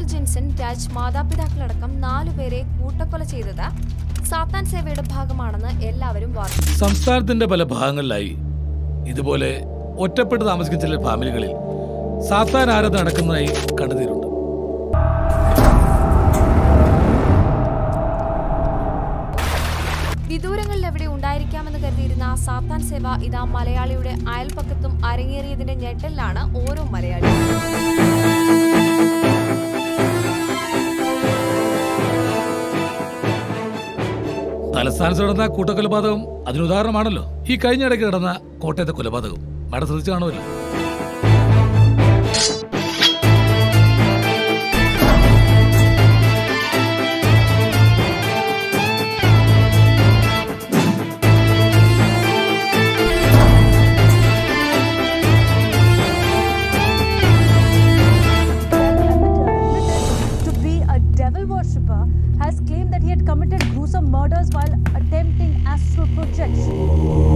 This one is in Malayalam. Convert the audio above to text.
ജിൻസൺ രാജ് മാതാപിതാക്കളടക്കം നാലുപേരെ കൂട്ടക്കൊല ചെയ്തത് സാത്താൻ സേവയുടെ ഭാഗമാണെന്ന് എല്ലാവരും വാദിച്ചു സംസ്ഥാനത്തിന്റെ പല ഭാഗങ്ങളിലായി ഇതുപോലെ ഒറ്റപ്പെട്ട് താമസിക്കുന്ന ചില ഫാമിലികളിൽ സാത്താൻ ആരാധന നടക്കുന്നതായി കണ്ടെത്തിയിട്ടുണ്ട് വിദൂരങ്ങളിൽ എവിടെ ഉണ്ടായിരിക്കാമെന്ന് കരുതിയിരുന്ന ആ സാത്താൻ സേവ ഇതാ മലയാളിയുടെ അയൽപ്പക്കത്തും അരങ്ങേറിയതിന്റെ ഞെട്ടലിലാണ് ഓരോ മലയാളിയും തലസ്ഥാനത്ത് നടന്ന കൂട്ടക്കൊലപാതകം അതിനുദാഹരണമാണല്ലോ ഈ കഴിഞ്ഞ ഇടയ്ക്ക് നടന്ന കോട്ടയത്തെ കൊലപാതകം മാഡം ശ്രദ്ധിച്ചു കാണുമല്ലോ to be a devil worshipper has claimed that he had committed gruesome murders while attempting astral projection.